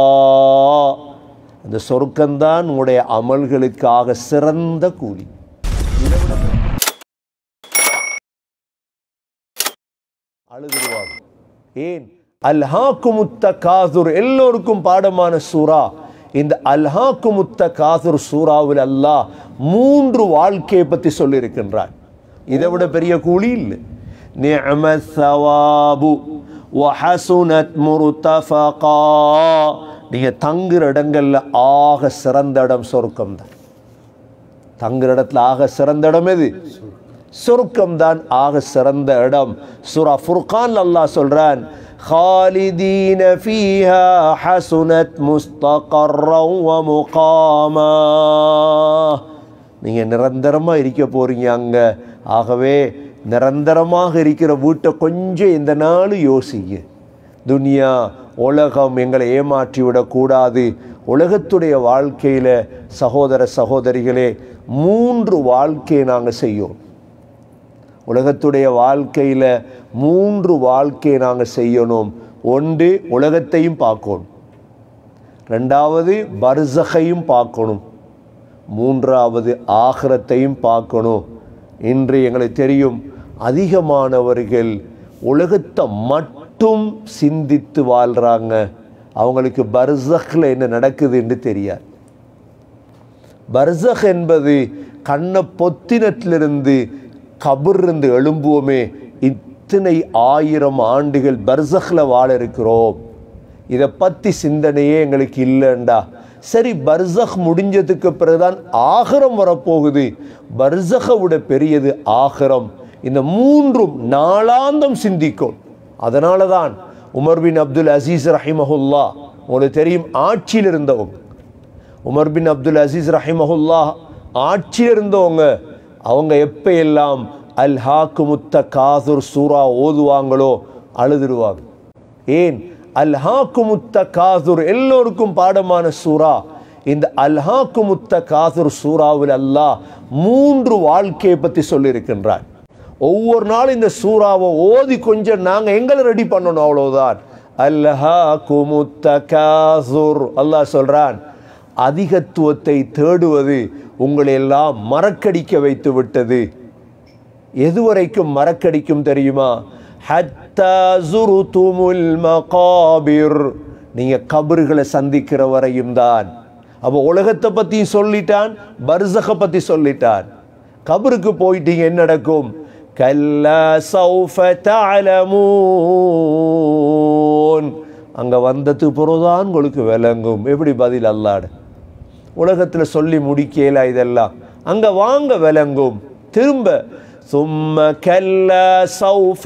Speaker 1: அந்த சொர்க்கம்தான் உங்களுடைய அமல்களுக்காக சிறந்த கூலி அழுதுருவாங்க ஏன் அல்ஹாக்கு முத்த காசுர் எல்லோருக்கும் பாடமான சூரா இந்த அல்ஹாக்கு முத்த காசுர் சூறாவில் அல்லாஹ் மூன்று வாழ்க்கையை பற்றி சொல்லியிருக்கின்றான் இதை விட பெரிய கூலி இல்லை நிஅம சவாபு வஹசுனத் முருத்தஃபகா நீங்க தங்குற இடங்கள்ல ஆக சிறந்த இடம் சொர்க்கம் தான் தங்குற இடத்துல ஆக சிறந்த இடம் எது சொர்க்கம் தான் ஆக சிறந்த இடம் சூரா ஃபுர்கான் அல்லாஹ் சொல்றான் خالدين فيها حسنت مستقرا ومقاما நீங்க நிரந்தரமா இருக்க போறீங்க அங்க ஆகவே நிரந்தரமாக இருக்கிற வீட்டை கொஞ்சம் இந்த நாள் யோசிங்க துனியா உலகம் எங்களை ஏமாற்றி விடக்கூடாது உலகத்துடைய வாழ்க்கையில் சகோதர சகோதரிகளே மூன்று வாழ்க்கையை நாங்கள் செய்யோம் உலகத்துடைய வாழ்க்கையில் மூன்று வாழ்க்கையை நாங்கள் செய்யணும் ஒன்று உலகத்தையும் பார்க்கணும் ரெண்டாவது பர்சகையும் பார்க்கணும் மூன்றாவது ஆகிரத்தையும் பார்க்கணும் இன்று எங்களுக்கு தெரியும் அதிகமானவர்கள் உலகத்தை மட்டும் சிந்தித்து வாழ்கிறாங்க அவங்களுக்கு பர்சகில் என்ன நடக்குது என்று தெரியாது பர்சக் என்பது கண்ணை பொத்தினத்திலிருந்து கபிர்ந்து எழும்புவோமே இத்தனை ஆயிரம் ஆண்டுகள் பர்சகில் வாழ இருக்கிறோம் இதை பற்றி சிந்தனையே எங்களுக்கு இல்லைண்டா சரி பர்சக் முடிஞ்சதுக்கு பிறகுதான் ஆகரம் வரப்போகுது பர்சகை விட பெரியது ஆகரம் இந்த மூன்றும் நாளாந்தம் சிந்திக்கும் அதனால தான் உமர் பின் அப்துல் அசீஸ் ரஹிமஹுல்லா உங்களுக்கு தெரியும் ஆட்சியில் இருந்தவங்க உமர் பின் அப்துல் அசீஸ் ரஹிமஹுல்லா ஆட்சியில் இருந்தவங்க அவங்க எப்போ எல்லாம் அல் ஹாக்கு முத்த காசுர் சூரா ஓதுவாங்களோ அழுதுடுவாங்க ஏன் அல் ஹாக்கு முத்த காசுர் எல்லோருக்கும் பாடமான சூரா இந்த அல் ஹாக்கு முத்த காசுர் சூறாவில் அல்லாஹ் மூன்று வாழ்க்கையை பற்றி சொல்லியிருக்கின்றார் ஒவ்வொரு நாளும் இந்த சூறாவை ஓதி கொஞ்சம் நாங்கள் எங்களை ரெடி பண்ணணும் அவ்வளவுதான் அல்லஹா குமுத்த காசுர் அல்லாஹ் சொல்றான் அதிகத்துவத்தை தேடுவது உங்களை எல்லாம் மறக்கடிக்க வைத்து விட்டது எதுவரைக்கும் மறக்கடிக்கும் தெரியுமா ஹத்தா ஜுருதுமுல் மகாபிர் நீங்க கபறுகளை சந்திக்கிற வரையும் தான் அப்போ உலகத்தை பத்தி சொல்லிட்டான் பர்சக பத்தி சொல்லிட்டான் கபருக்கு போயிட்டீங்க என்ன நடக்கும் கல்லா சௌஃப தஅலமூன் அங்க வந்ததுக்கு பிறகுதான் உங்களுக்கு விளங்கும் எப்படி பதில் அல்லாடு உலகத்தில் சொல்லி முடிக்கல இதெல்லாம் அங்க வாங்க விளங்கும் திரும்ப சும்ம கல்ல சௌஃப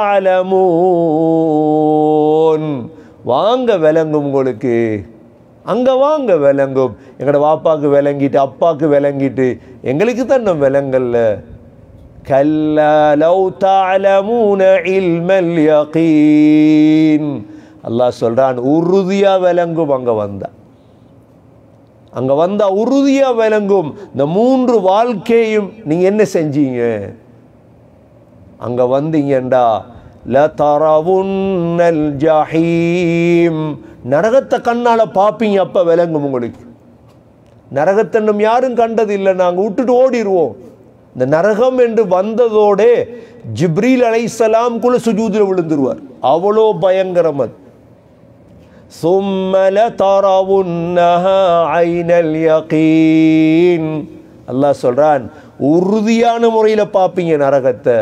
Speaker 1: தஅலமூன் வாங்க விளங்கும் உங்களுக்கு அங்க வாங்க விளங்கும் எங்களோட வாப்பாக்கு விளங்கிட்டு அப்பாக்கு விளங்கிட்டு எங்களுக்கு தான் நம்ம விளங்கல்ல كلا لو تعلمون علم اليقين அல்லாஹ் சொல்றான் உறுதியா விளங்கும் அங்க வந்தா அங்க வந்தா உறுதியா விளங்கும் இந்த மூன்று வாழ்க்கையும் நீங்க என்ன செஞ்சீங்க அங்க வந்தீங்கண்டா லதரவுன்னல் ஜஹீம் நரகத்தை கண்ணால பாப்பீங்க அப்ப விளங்கும் உங்களுக்கு நரகத்தை இன்னும் யாரும் கண்டது இல்லை நாங்கள் விட்டுட்டு ஓடிடுவோம் இந்த நரகம் என்று வந்ததோடே ஜிப்ரீல் அலைசலாம் கூட சுஜூதில் விழுந்துருவார் அவ்வளோ பயங்கரம் அது ثم لترونها عين اليقين அல்லாஹ் சொல்றான் உறுதியான முறையில் பார்ப்பீங்க நரகத்தை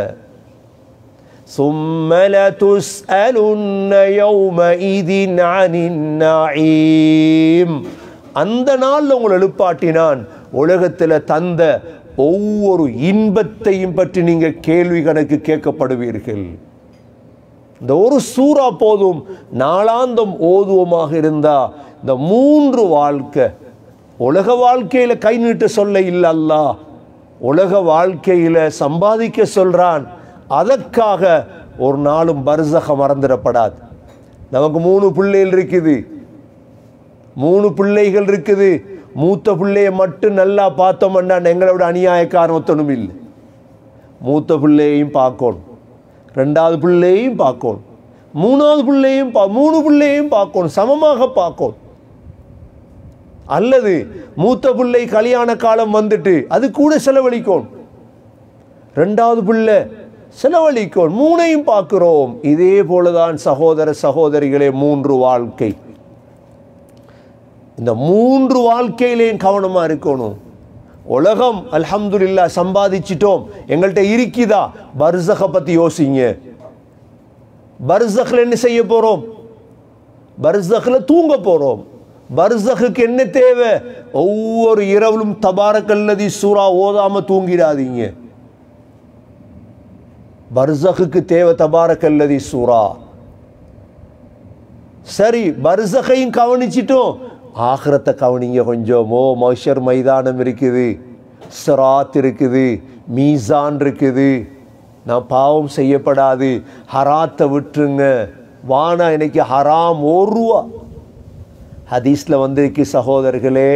Speaker 1: ثم لتسألن يومئذ عن النعيم அந்த நாளில் உங்களை எழுப்பாட்டினான் உலகத்தில் தந்த ஒவ்வொரு இன்பத்தையும் பற்றி நீங்கள் கேள்வி கணக்கு கேட்கப்படுவீர்கள் இந்த ஒரு சூறா போதும் நாளாந்தம் ஓதுவமாக இருந்தா இந்த மூன்று வாழ்க்கை உலக வாழ்க்கையில கை நீட்ட சொல்ல இல்லை அல்லாஹ் உலக வாழ்க்கையில சம்பாதிக்க சொல்றான் அதற்காக ஒரு நாளும் பர்சக மறந்துடப்படாது நமக்கு மூணு பிள்ளைகள் இருக்குது மூணு பிள்ளைகள் இருக்குது மூத்த பிள்ளைய மட்டும் நல்லா பார்த்தோம்னா எங்களோட அநியாயக்காரன் ஒத்தனும் இல்லை மூத்த பிள்ளையையும் பார்க்கணும் ரெண்டாவது பிள்ளையையும் பார்க்கணும் மூணாவது பிள்ளையும் பா மூணு பிள்ளையும் பார்க்கணும் சமமாக பார்க்கணும் அல்லது மூத்த பிள்ளை கல்யாண காலம் வந்துட்டு அது கூட செலவழிக்கணும் ரெண்டாவது பிள்ளை செலவழிக்கணும் மூணையும் பார்க்கிறோம் இதே போலதான் சகோதர சகோதரிகளே மூன்று வாழ்க்கை இந்த மூன்று வாழ்க்கையிலையும் கவனமா இருக்கணும் உலகம் அல்ஹம்துலில்லா சம்பாதிச்சிட்டோம் எங்கள்கிட்ட இருக்குதா பர்சக பத்தி யோசிங்க பர்சக்ல என்ன செய்ய போறோம் பர்சக்ல தூங்க போறோம் பர்சகுக்கு என்ன தேவை ஒவ்வொரு இரவிலும் தபாரக்கல்லதி சூறா ஓதாம தூங்கிடாதீங்க பர்சகுக்கு தேவை தபாரக்கல்லதி சூறா சரி பர்சகையும் கவனிச்சிட்டோம் ஆகிரத்தை கவனிங்க கொஞ்சம் ஓ மொஷர் மைதானம் இருக்குது சிராத் இருக்குது மீசான் இருக்குது நான் பாவம் செய்யப்படாது ஹராத்தை விட்டுருங்க வானா இன்னைக்கு ஹராம் ஒரு ரூபா ஹதீஸில் வந்திருக்கு சகோதரர்களே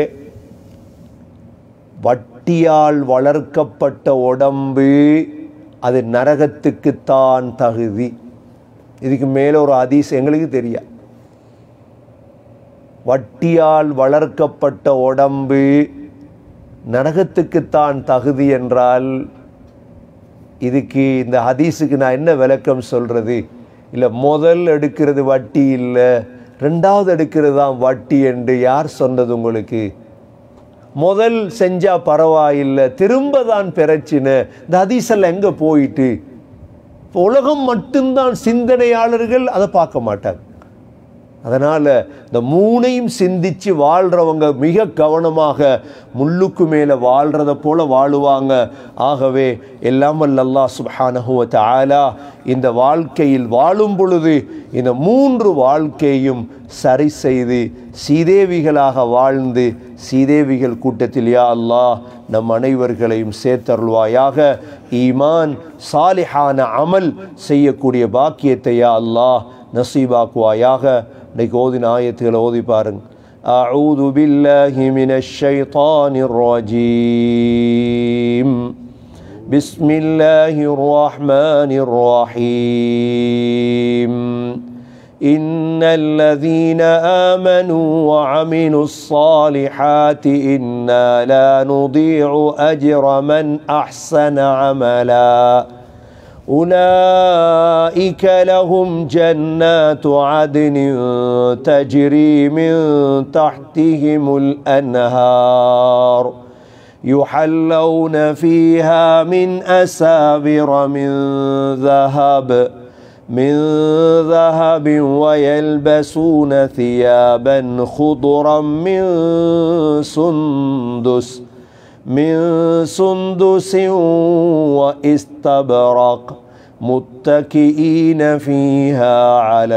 Speaker 1: வட்டியால் வளர்க்கப்பட்ட உடம்பு அது நரகத்துக்குத்தான் தகுதி இதுக்கு மேலே ஒரு ஹதீஸ் எங்களுக்கு தெரியா வட்டியால் வளர்க்கப்பட்ட உடம்பு நரகத்துக்குத்தான் தகுதி என்றால் இதுக்கு இந்த ஹதீஸுக்கு நான் என்ன விளக்கம் சொல்கிறது இல்லை முதல் எடுக்கிறது வட்டி இல்லை ரெண்டாவது எடுக்கிறது தான் வட்டி என்று யார் சொன்னது உங்களுக்கு முதல் செஞ்சா பரவாயில்லை திரும்ப தான் பிரச்சினை இந்த ஹதீஸெல்லாம் எங்கே போயிட்டு இப்போ உலகம் மட்டும்தான் சிந்தனையாளர்கள் அதை பார்க்க மாட்டாங்க அதனால் இந்த மூணையும் சிந்திச்சு வாழ்கிறவங்க மிக கவனமாக முள்ளுக்கு மேலே வாழ்கிறத போல வாழுவாங்க ஆகவே எல்லாம் வல்ல அல்லாஹ் சுப்ஹானஹு வ தஆலா இந்த வாழ்க்கையில் வாழும் பொழுது இந்த மூன்று வாழ்க்கையும் சரி செய்து சீதேவிகளாக வாழ்ந்து சீதேவிகள் கூட்டத்தில் யா அல்லாஹ் நம் அனைவர்களையும் சேர்த்தருள்வாயாக ஈமான் சாலிஹான அமல் செய்யக்கூடிய பாக்கியத்தை யா அல்லாஹ் நசீபாக்குவாயாக இன்னைக்கு ஓதின ஆயத்துகளை ஓதி பாருங்க أعوذ بالله من الشيطان الرجيم بسم الله الرحمن الرحيم إن الذين آمنوا وعملوا الصالحات إنا لا نضيع أجر من أحسن عملاً أولئك لهم جنات عدن تجري من تحتهم الأنهار يحلون فيها من أسابر من ذهب من ذهب ويلبسون ثيابا خضرا من سندس من سندس واستبرق متكئين فيها على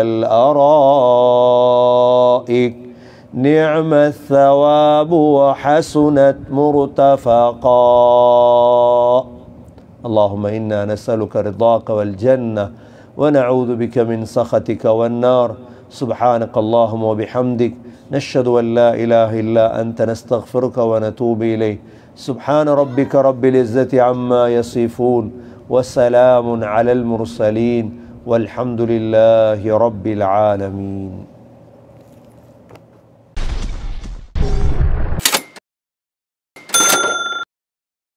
Speaker 1: الارائك نعم الثواب وحسنت مرتفقا اللهم انا نسالك رضاك والجنه ونعوذ بك من سخطك والنار سبحانك اللهم وبحمدك نشهد ان لا اله الا انت نستغفرك ونتوب اليك سبحان ربك رب العزه عما يصفون وسلام على المرسلين والحمد لله رب العالمين